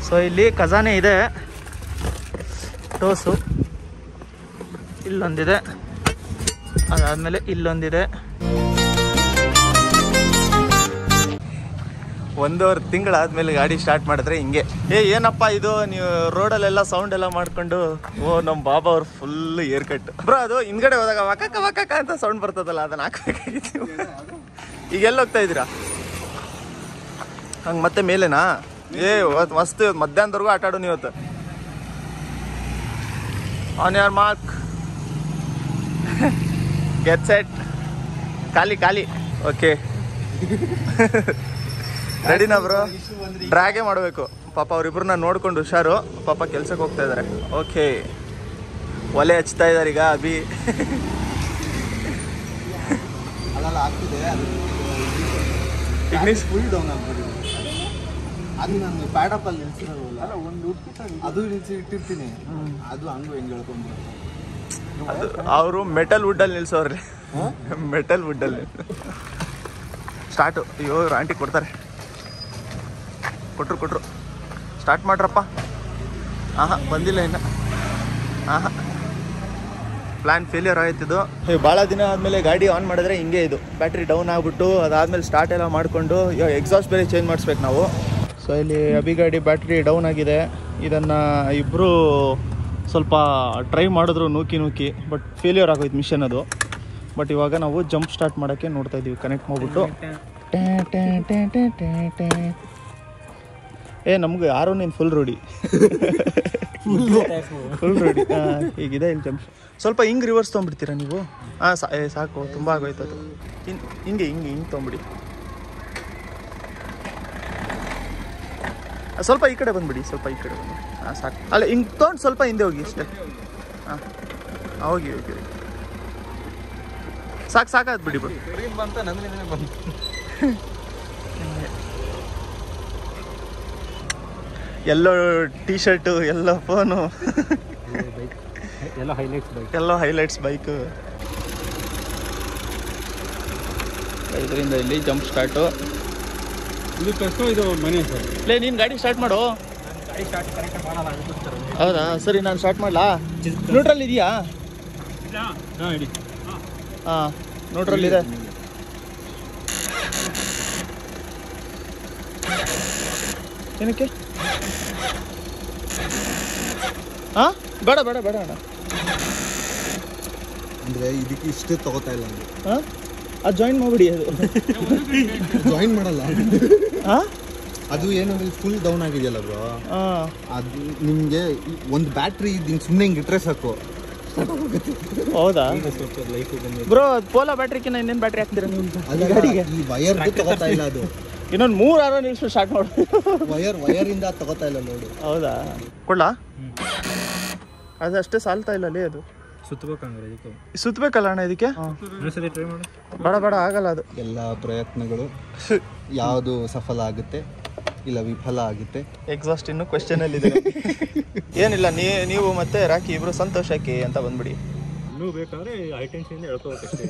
So ಇಲ್ಲಿ ಖಜಾನೆ ಇದೆ ಟೋಸು ಇಲ್ಲೊಂದಿದೆ ಅದಾದಮೇಲೆ ಇಲ್ಲೊಂದಿದೆ ಒಂದೂವರೆ ತಿಂಗಳಾದ್ಮೇಲೆ ಗಾಡಿ ಸ್ಟಾರ್ಟ್ ಮಾಡಿದ್ರೆ ಹಿಂಗೆ ಏ ಏನಪ್ಪ ಇದು ನೀವು ರೋಡಲ್ಲೆಲ್ಲ ಸೌಂಡ್ ಎಲ್ಲ ಮಾಡ್ಕೊಂಡು ಓ ನಮ್ಮ ಬಾಬಾ ಅವ್ರು ಫುಲ್ ಏರ್ ಕಟ್ ಬ್ರೋ ಅದು ಹಿಂದ್ಗಡೆ ಹೋದಾಗ ವಕಕ್ಕ ವಕಕ್ಕ ಅಂತ ಸೌಂಡ್ ಬರ್ತದಲ್ಲ ಅದನ್ನ ಹಾಕ್ಬೇಕಾಗಿತ್ತು ಈಗ ಎಲ್ಲಿ ಹೋಗ್ತಾ ಇದ್ದೀರಾ ಹಂಗೆ ಮತ್ತೆ ಮೇಲೆನಾ ಏ ಇವತ್ತು ಮಸ್ತ್ ಇವತ್ತು ಮಧ್ಯಾಹ್ನದವರೆಗೂ ಆಟ ಆಡೋನು ಇವತ್ತು ಆನ್ ಯಾರ್ ಮಾರ್ಕ್ ಗೆಟ್ ಸೆಟ್ ಖಾಲಿ ಖಾಲಿ ಓಕೆ ರೆಡಿನಾ ಬ್ರೋ ಡ್ರಾಗೇ ಮಾಡಬೇಕು ಪಾಪ ಅವ್ರಿಬ್ರನ್ನ ನೋಡ್ಕೊಂಡು ಹುಷಾರು ಪಾಪ ಕೆಲ್ಸಕ್ಕೆ ಹೋಗ್ತಾ ಇದ್ದಾರೆ ಓಕೆ ಒಲೆ ಹಚ್ತಾ ಇದ್ದಾರೆ ಈಗ ಅಭಿ ಅಲ್ಲೆಲ್ಲ ಆಗ್ತಿದೆ ಅದು Ignis- ಫುಲ್ ಡೌನ್ ಆಗ್ಬಿಟ್ಟಿದೆ ಅದು ನಾನು ಪ್ಯಾಡಪ್ ಅಲ್ಲಿ ನಿಲ್ಸಿರೋಲ್ಲ ಒಂದು ಅದು ನಿಲ್ಸಿ ಇಟ್ಟಿರ್ತೀನಿ ಅದು ಹಂಗು ಹೆಂಗ್ ಹೇಳ್ಕೊಂಡ್ಬಿಡುತ್ತೆ ಅದು ಅವರು ಮೆಟಲ್ ವುಡ್ಡಲ್ಲಿ ನಿಲ್ಸೋರ್ರಿ ಮೆಟಲ್ ವುಡ್ಡಲ್ಲಿ ಸ್ಟಾರ್ಟು ಅಯ್ಯೋ ಇವ್ರು ಆಂಟಿ ಕೊಡ್ತಾರೆ ಕೊಟ್ರು ಕೊಟ್ರು ಸ್ಟಾರ್ಟ್ ಮಾಡ್ರಪ್ಪ ಆಹಾ ಬಂದಿಲ್ಲ ಇನ್ನು ಆಹಾ ಪ್ಲ್ಯಾನ್ ಫೇಲಿಯರ್ ಆಯ್ತಿದ್ದು ಭಾಳ ದಿನ ಆದಮೇಲೆ ಗಾಡಿ ಆನ್ ಮಾಡಿದ್ರೆ ಹಿಂಗೆ ಇದು ಬ್ಯಾಟ್ರಿ ಡೌನ್ ಆಗಿಬಿಟ್ಟು ಅದಾದಮೇಲೆ ಸ್ಟಾರ್ಟ್ ಎಲ್ಲ ಮಾಡಿಕೊಂಡು ಇವಾಗ ಎಕ್ಸಾಸ್ಟ್ ಬೇರೆ ಚೇಂಜ್ ಮಾಡಿಸ್ಬೇಕು ನಾವು ಸೊ ಇಲ್ಲಿ ಅಭಿ ಗಾಡಿ ಬ್ಯಾಟ್ರಿ ಡೌನ್ ಆಗಿದೆ ಇದನ್ನು ಇಬ್ಬರು ಸ್ವಲ್ಪ ಟ್ರೈ ಮಾಡಿದ್ರು ನೂಕಿ ನೂಕಿ ಬಟ್ ಫೇಲಿಯರ್ ಆಗೋಯ್ತು ಮಿಷನ್ ಅದು ಬಟ್ ಇವಾಗ ನಾವು ಜಂಪ್ ಸ್ಟಾರ್ಟ್ ಮಾಡೋಕ್ಕೆ ನೋಡ್ತಾ ಇದ್ದೀವಿ ಕನೆಕ್ಟ್ ಮಾಡಿಬಿಟ್ಟು ಏ ನಮ್ಗೆ ಯಾರು ನೀನು ಫುಲ್ ರೂಢಿ ಫುಲ್ ರೂಢಿ ಹೀಗಿದೆ ಇಲ್ಲಿ ಜಂಪ್ ಸ್ವಲ್ಪ ಹಿಂಗೆ ರಿವರ್ಸ್ ತೊಗೊಂಬಿಡ್ತೀರಾ ನೀವು ಹಾಂ ಸಾ ಏ ಸಾಕು ತುಂಬ ಆಗೋಯ್ತು ಅದು ಹಿಂ ಹಿಂಗೆ ಹಿಂಗೆ ಹಿಂಗೆ ತೊಗೊಂಬಿಡಿ ಆ, ಸ್ವಲ್ಪ ಈ ಕಡೆ ಬಂದ್ಬಿಡಿ ಸ್ವಲ್ಪ ಈ ಕಡೆ ಬಂದ್ಬಿಡಿ ಹಾಂ ಸಾಕು ಅಲ್ಲ ಹಿಂಗೆ ತೊಗೊಂಡು ಸ್ವಲ್ಪ ಹಿಂದೆ ಹೋಗಿ ಅಷ್ಟೇ ಹಾಂ ಹೋಗಿ ಹೋಗಿ ಹೋಗಿ ಸಾಕು ಸಾಕಾದ್ ಬಿಡಿ ಬಿಡಿ ಬಂತ ನಂದ್ರೆ ಬಂತು yellow T shirt yellow phone ಎಲ್ಲ highlights bike yellow highlights bike ಇದರಿಂದ ಇಲ್ಲಿ ಜಂಪ್ ಸ್ಟಾರ್ಟು ಇದು ಕಷ್ಟ ಇದು ಮನೆ ಸರ್ ಲೇ ನೀನು ಗಾಡಿ ಸ್ಟಾರ್ಟ್ ಮಾಡು ಗಾಡಿ ಸ್ಟಾರ್ಟ್ ಕರೆಕ್ಟ್ ಮಾಡಲ್ಲ ಅನ್ಬಿಡ್ತಾರೆ ಹೌದಾ ಸರಿ ನಾನು ಸ್ಟಾರ್ಟ್ ಮಾಡಲಾ ನ್ಯೂಟ್ರಲ್ ಇದೆಯಾ ಹಾಂ ಇಡಿ ಹಾಂ ನ್ಯೂಟ್ರಲ್ ಇದೆ ಏನಕ್ಕೆ ಹಾಂ ಬೇಡ ಬೇಡ ಬೇಡ ಅಣ್ಣ ಅಂದ್ರೆ ಇದಕ್ಕೆ ಇಷ್ಟೇ ತಗೋತಾ ಇಲ್ಲ ಹಾಂ ಅದು ಜಾಯಿನ್ ಮಾಡಿಬಿಡಿ ಅದು ಜಾಯಿನ್ ಮಾಡಲ್ಲ ಹಾಂ ಅದು ಏನಂದ್ರೆ ಫುಲ್ ಡೌನ್ ಆಗಿದೆಯಲ್ಲ ಬ್ರೋ ಹಾಂ ಅದು ನಿಮಗೆ ಒಂದು ಬ್ಯಾಟ್ರಿ ಹಿಂಗೆ ಸುಮ್ಮನೆ ಹಿಂಗೆ ಇಟ್ರೆ ಸಾಕು ಹೌದಾ ಸ್ವಲ್ಪ ಲೈಫ್ ಬ್ರೋ ಪೋಲಾ ಬ್ಯಾಟ್ರಿಕಿನ್ನ ಇನ್ನೇನು ಬ್ಯಾಟ್ರಿ ಹಾಕ್ತೀರಾ ನೀವು ಅಲ್ಲ ಗಾಡಿಗೆ ಈ ವಯರ್ ತಗೋತಾ ಇಲ್ಲ ಅದು ಇನ್ನೊಂದು ಮೂರು ಆರೋ ನಿಮಿಷ ಸ್ಟಾರ್ಟ್ ಮಾಡು ವಯರ್ ವಯರ್ ಇಂದ ತಗೋತಾ ಇಲ್ಲ ನೋಡು ಹೌದಾ ಕೊಡ್ಲಾ ಅದು ಅಷ್ಟೇ ಸಾಲ್ತಾ ಇಲ್ಲ ಅಲ್ಲಿ ಅದು ಸುತ್ತಬೇಕಂದ್ರೆ ಇದಕ್ಕೆ ಸುತ್ತಬೇಕಲ್ಲ ಅಣ್ಣ ಇದಕ್ಕೆ ಸರಿ ಟ್ರೈ ಮಾಡು ಬೇಡ ಬೇಡ ಆಗಲ್ಲ ಅದು ಎಲ್ಲ ಪ್ರಯತ್ನಗಳು ಯಾವುದು ಸಫಲ ಆಗುತ್ತೆ ಇಲ್ಲ ವಿಫಲ ಆಗುತ್ತೆ ಎಕ್ಸಾಸ್ಟ್ ಇನ್ನು ಕ್ವೆಶನ್ ಅಲ್ಲಿ ಇದೆ ಏನಿಲ್ಲ ನೀ ನೀವು ಮತ್ತೆ ರಾಕಿ ಇಬ್ರು ಸಂತೋಷಕ್ಕೆ ಅಂತ ಬಂದ್ಬಿಡಿ ಇನ್ನೂ ಬೇಕಾದ್ರೆ ಹೈ ಟೆನ್ಷನ್ ಹೇಳ್ಕೋಬೇಕಷ್ಟೇ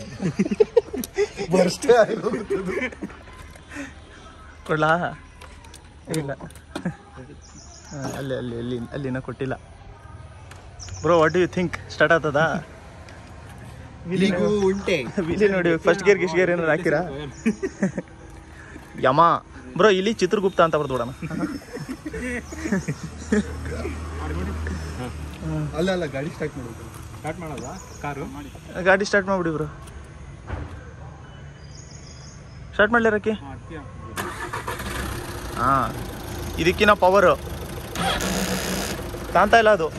ಕೊಡ್ಲಾ ಇಲ್ಲ ಹಾ, ಅಲ್ಲಿ ಅಲ್ಲಿ ಅಲ್ಲಿ ಅಲ್ಲಿನ ಕೊಟ್ಟಿಲ್ಲ bro what you think start ಆಗ್ತದಾ ಇಲ್ಲಿಗೂ ಉಂಟೆ ವಿಲಿ ನೋಡಿ ಫಸ್ಟ್ ಗೇರ್ ಗಿಸ್ಟ್ ಗೇರ್ ಏನಾರು ಹಾಕಿರಾ ಯಮ ಬ್ರೋ ಇಲ್ಲಿ ಚಿತ್ರಗುಪ್ತ ಅಂತ ಬರ್ದು ಬಿಡೋಣ ಅಲ್ಲ ಅಲ್ಲ ಗಾಡಿ ಸ್ಟಾರ್ಟ್ ಮಾಡೋದು ಸ್ಟಾರ್ಟ್ ಮಾಡೋದಾ ಕಾರು ಗಾಡಿ ಸ್ಟಾರ್ಟ್ ಮಾಡ್ಬಿಡಿ ಬ್ರೋ ಸ್ಟಾರ್ಟ್ ಮಾಡ್ಲಿ ರಕ್ಕಿ ಹಾಂ ಇದಕ್ಕಿನ ಪವರು ಕಾಣ್ತಾ ಇಲ್ಲ ಅದು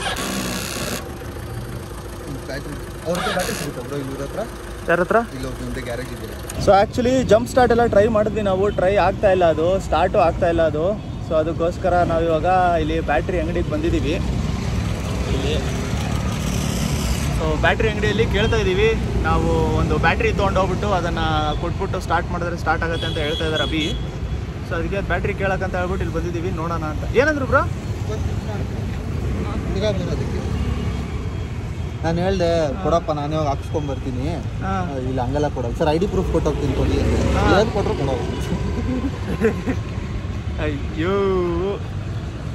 ಬ್ಯಾಟ್ರಿ ಅವ್ರ ಹತ್ರ ಬ್ಯಾಟ್ರಿ ಸಿಗುತ್ತಾ ಬ್ರೋ ಇವ್ರ ಹತ್ರ ಯಾರ ಹತ್ರ ಇಲ್ಲಿ ಮುಂದೆ ಗ್ಯಾರೇಜ್ ಇದೆ ಸೊ ಆ್ಯಕ್ಚುಲಿ ಜಂಪ್ ಸ್ಟಾರ್ಟ್ ಎಲ್ಲ ಟ್ರೈ ಮಾಡಿದ್ವಿ ನಾವು ಟ್ರೈ ಆಗ್ತಾ ಇಲ್ಲ ಅದು ಸ್ಟಾರ್ಟು ಆಗ್ತಾ ಇಲ್ಲ ಅದು ಸೊ ಅದಕ್ಕೋಸ್ಕರ ನಾವು ಇವಾಗ ಇಲ್ಲಿ ಬ್ಯಾಟ್ರಿ ಅಂಗಡಿಗೆ ಬಂದಿದ್ದೀವಿ ಇಲ್ಲಿ ಸೊ ಬ್ಯಾಟ್ರಿ ಅಂಗಡಿಯಲ್ಲಿ ಕೇಳ್ತಾ ಇದ್ದೀವಿ ನಾವು ಒಂದು ಬ್ಯಾಟ್ರಿ ತೊಗೊಂಡೋಗ್ಬಿಟ್ಟು ಅದನ್ನು ಕೊಟ್ಬಿಟ್ಟು ಸ್ಟಾರ್ಟ್ ಮಾಡಿದ್ರೆ ಸ್ಟಾರ್ಟ್ ಆಗುತ್ತೆ ಅಂತ ಹೇಳ್ತಾ ಇದ್ದಾರೆ ಅಭಿ ಸೊ ಅದಕ್ಕೆ ಬ್ಯಾಟ್ರಿ ಕೇಳಕ್ಕಂತ ಹೇಳ್ಬಿಟ್ಟು ಇಲ್ಲಿ ಬಂದಿದ್ದೀವಿ ನೋಡೋಣ ಅಂತ ಏನಂದ್ರು ಬ್ರೋ ನಿಗಾ ಅದಕ್ಕೆ ನಾನು ಹೇಳ್ದೆ ಕೊಡಪ್ಪ ನಾನೇ ಹೋಗಿ ಹಾಕ್ಸ್ಕೊಂಡ್ ಬರ್ತೀನಿ ಹಾಂ ಇಲ್ಲ ಹಂಗೆಲ್ಲ ಕೊಡಲ್ಲ ಸರ್ ಐ ಡಿ ಪ್ರೂಫ್ ಕೊಟ್ಟು ಹೋಗ್ತೀನಿ ಕೊಡಿ ಅಂದೆ. ಹಾ. ಏನು ಕೊಟ್ಟರು ಕೊಡೋ ಅಯ್ಯೋ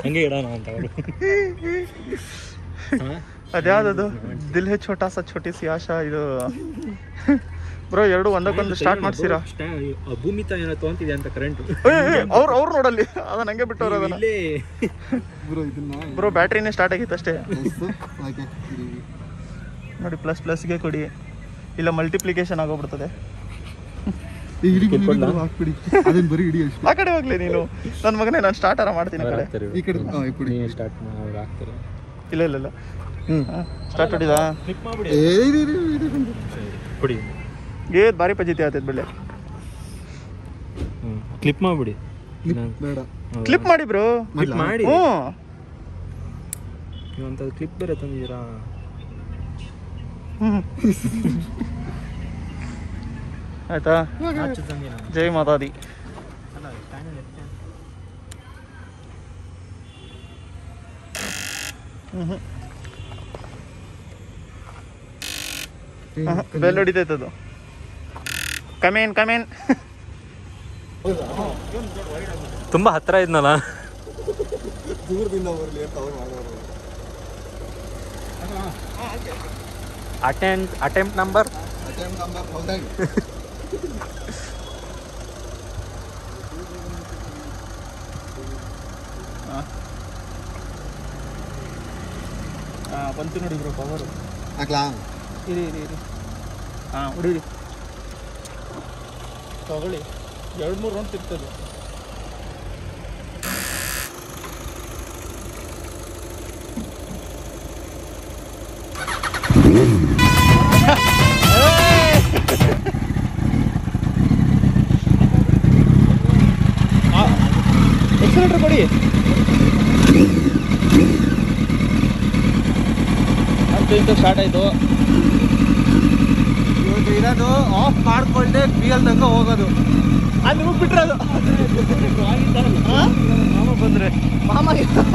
ಹಂಗೆ ಇಡೋಣ ಅಂತ ಅವರು ಅದ್ಯಾವ್ದದು ದಿಲ್ ಹೇ ಛೋಟಾ ಸ ಛೋಟಿ ಸಿ ಆಶಾ ಇದು ಬ್ರೋ ಎರಡು ಒಂದಕ್ಕೊಂದು ಸ್ಟಾರ್ಟ್ ಮಾಡ್ಸಿರಾ ಭೂಮಿ ತ ಏನೋ ತೊಗೊಂತಿದೆ ಅಂತ ಕರೆಂಟ್ ಅವ್ರು ಅವ್ರು ನೋಡಲ್ಲಿ ಅದನ್ನ ಹಂಗೆ ಬಿಟ್ಟವ್ರು ಅದನ್ನ ಇಲ್ಲೇ ಬ್ರೋ ಇದನ್ನ ಬ್ರೋ ಬ್ಯಾಟ್ರಿನೇ ಸ್ಟಾರ್ಟ್ ಆಗಿತ್ತು ಅಷ್ಟೇ ಎಷ್ಟು ಹಾಕಿ ಹಾಕ್ತೀರಿ ನೋಡಿ ಪ್ಲಸ್ ಪ್ಲಸ್ಗೆ ಕೊಡಿ ಇಲ್ಲ ಮಲ್ಟಿಪ್ಲಿಕೇಶನ್ ಆಗೋಗ್ಬಿಡ್ತದೆ ಈ ಹಿಡಿ ಬಿಡಿ, ಬಿಡಿ, ಬ್ರೋ, ಹಾಕ್ಬಿಡಿ ಅದನ್ನ ಬರೀ ಹಿಡಿ ಅಷ್ಟೇ ಆ ಕಡೆ ಹೋಗ್ಲಿ ನೀನು ನನ್ನ ಮಗನೇ ನಾನು ಸ್ಟಾರ್ಟರ ಮಾಡ್ತೀನಿ ಆ ಕಡೆ ಈ ಕಡೆ ಹಾ, ಈ ಕಡೆ ಸ್ಟಾರ್ಟ್ ಅವ್ರು ಹಾಕ್ತಾರೆ ಇಲ್ಲ ಇಲ್ಲ ಇಲ್ಲ ಹ್ಮ್ ಸ್ಟಾರ್ಟ್ ಹೊಡಿದಾ ಕ್ಲಿಕ್ ಮಾಡ್ಬಿಡಿ ಏ ಇದು ಇದು ಇದು ಇದು. ಕೊಡಿ ಏದ್ ಬಾರಿ ಪಜಿತಿ ಆತೈತೆ ಬೆಳೆ ಕ್ಲಿಪ್ ಮಾಡ್ಬಿಡಿ ಲಿಪ್ ಬೇಡ ಕ್ಲಿಪ್ ಮಾಡಿ ಬ್ರೋ ಕ್ಲಿಪ್ ಮಾಡಿ ಹ್ಞೂ ನೀವು ಅಂತ ಕ್ಲಿಪ್ ಬೇರೆ ತಂದಿದ್ದೀರಾ ಹ್ಮ್. ಆಯ್ತಾ ಜೈ ಮಾತಾದಿ ಬೆಲ್ ಹೊಡಿತೈತದು ಕಮೇನ್ ಕಮೇನ್ ತುಂಬಾ ಹತ್ರ ಇದ್ನಲ್ಲ ದೂರದಿಂದ ಬರಲಿ ಅಂತ ಅವ್ರು ಮಾಡೋರು attend attempt number attempt number thousand ಬಂತು ನೋಡಿ ಬ್ರೋ ಪವರು ಹಾಕ್ಲಾ ಇರಿ ಇರಿ ಇರಿ ಹಾಂ ಹೊಡೀರಿ ತಗೊಳ್ಳಿ ಎರಡು ಮೂರು ರೌಂಡ್ ತಿರ್ತದೆ ಎಕ್ಸಲೇಟರ್ ಕೊಡಿ ಅಂತೂ ಇಂತೂ ಸ್ಟಾರ್ಟ್ ಆಯಿತು ಇವಾಗ ಇರೋದು ಆಫ್ ಮಾಡ್ಕೊಂಡೆ ಬಿ ಎಲ್ ತನಕ ಹೋಗೋದು ಅಲ್ಲಿ ನಿಮಗೆ ಬಿಟ್ರೆ ಅದು ಮಾಮ ಬಂದ್ರೆ ಮಾಮ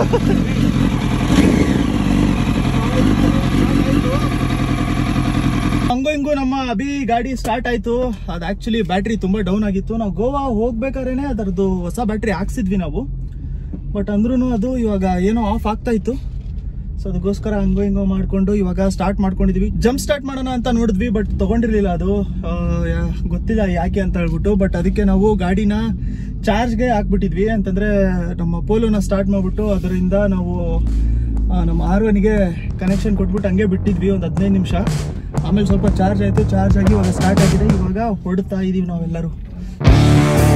ಹಂಗೋ ಹಿಂಗೋ ನಮ್ಮ ಅಭಿ ಗಾಡಿ ಸ್ಟಾರ್ಟ್ ಆಯ್ತು ಅದು ಆಕ್ಚುಲಿ ಬ್ಯಾಟ್ರಿ ತುಂಬಾ ಡೌನ್ ಆಗಿತ್ತು ನಾವು ಗೋವಾ ಹೋಗ್ಬೇಕಾದ್ರೆ ಅದರದ್ದು ಹೊಸ ಬ್ಯಾಟ್ರಿ ಹಾಕ್ಸಿದ್ವಿ ನಾವು ಬಟ್ ಅಂದ್ರೂ ಅದು ಇವಾಗ ಏನೋ ಆಫ್ ಆಗ್ತಾ ಇತ್ತು ಸೊ ಅದಕ್ಕೋಸ್ಕರ ಹಂಗೋ ಹಿಂಗೋ ಮಾಡ್ಕೊಂಡು ಇವಾಗ ಸ್ಟಾರ್ಟ್ ಮಾಡ್ಕೊಂಡಿದ್ವಿ ಜಂಪ್ ಸ್ಟಾರ್ಟ್ ಮಾಡೋಣ ಅಂತ ನೋಡಿದ್ವಿ ಬಟ್ ತಗೊಂಡಿರ್ಲಿಲ್ಲ ಅದು ಆ, ಯಾ- ಗೊತ್ತಿಲ್ಲ ಯಾಕೆ ಅಂತ ಹೇಳ್ಬಿಟ್ಟು ಬಟ್ ಅದಕ್ಕೆ ನಾವು ಗಾಡಿನ ಚಾರ್ಜ್ಗೆ ಹಾಕ್ಬಿಟ್ಟಿದ್ವಿ ಅಂತಂದ್ರೆ ನಮ್ಮ ಪೋಲೋನ ಸ್ಟಾರ್ಟ್ ಮಾಡ್ಬಿಟ್ಟು ಅದರಿಂದ ನಾವು ಆ, ನಮ್ಮ ಆರ್ ಒನ್ಗೆ ಕನೆಕ್ಷನ್ ಕೊಟ್ಬಿಟ್ಟು ಹಂಗೆ ಬಿಟ್ಟಿದ್ವಿ ಒಂದು ಹದಿನೈದು ನಿಮಿಷ ಆಮೇಲೆ ಸ್ವಲ್ಪ ಚಾರ್ಜ್ ಆಯಿತು ಚಾರ್ಜ್ ಆಗಿ ಇವಾಗ ಸ್ಟಾರ್ಟ್ ಆಗಿದೆ ಇವಾಗ ಹೊಡ್ತಾ ಇದೀವಿ ನಾವೆಲ್ಲರೂ